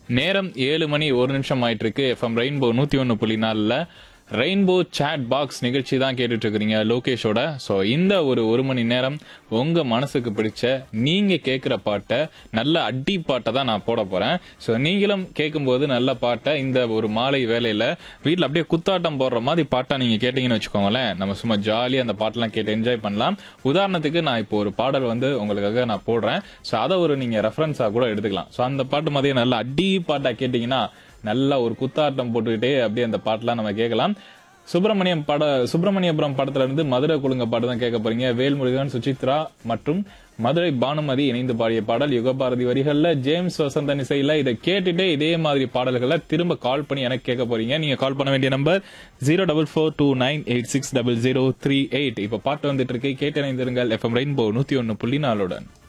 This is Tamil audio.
நேரம் ஏழு மணி ஒரு நிமிஷம் ஆயிட்டு இருக்கு எஃப்எம் ரெயின்போ நூத்தி ஒன்னு புள்ளி நாலுல ரெயின்போ சேட் பாக்ஸ் நிகழ்ச்சி தான் கேட்டுட்டு இருக்கிறீங்க லோகேஷோட ஸோ இந்த ஒரு ஒரு மணி நேரம் உங்க மனசுக்கு பிடிச்ச நீங்க கேட்குற பாட்டை நல்ல அடி பாட்டை தான் நான் போட போறேன் ஸோ நீங்களும் கேட்கும்போது நல்ல பாட்டை இந்த ஒரு மாலை வேலையில வீட்டில் அப்படியே குத்தாட்டம் போடுற மாதிரி பாட்டா நீங்க கேட்டீங்கன்னு வச்சுக்கோங்களேன் நம்ம சும்மா ஜாலியாக அந்த பாட்டெல்லாம் கேட்டு என்ஜாய் பண்ணலாம் உதாரணத்துக்கு நான் இப்போ ஒரு பாடல் வந்து உங்களுக்காக நான் போடுறேன் ஸோ அதை ஒரு நீங்க ரெஃபரன்ஸா கூட எடுத்துக்கலாம் ஸோ அந்த பாட்டு மாதிரியே நல்ல அடி பாட்டா கேட்டீங்கன்னா நல்லா ஒரு குத்தாட்டம் போட்டுக்கிட்டே அப்படியே அந்த பாட்டெல்லாம் நம்ம கேட்கலாம் சுப்பிரமணியம் பட சுப்பிரமணியபுரம் படத்துல இருந்து மதுரை குழுங்க பாட்டு தான் கேட்க போறீங்க வேல்முருகன் சுசித்ரா மற்றும் மதுரை பானுமதி இணைந்து பாடிய பாடல் யுகபாரதி வரிகள்ல ஜேம்ஸ் வசந்தன் இசையில இதை கேட்டுட்டே இதே மாதிரி பாடல்களை திரும்ப கால் பண்ணி எனக்கு கேட்க போறீங்க நீங்க கால் பண்ண வேண்டிய number zero double four two nine eight six double zero three eight இப்ப பாட்டு வந்துட்டு இருக்கு கேட்டு இணைந்திருங்கள் எஃப்எம் ரெயின்போ நூத்தி ஒன்னு புள்ளி நாலுடன்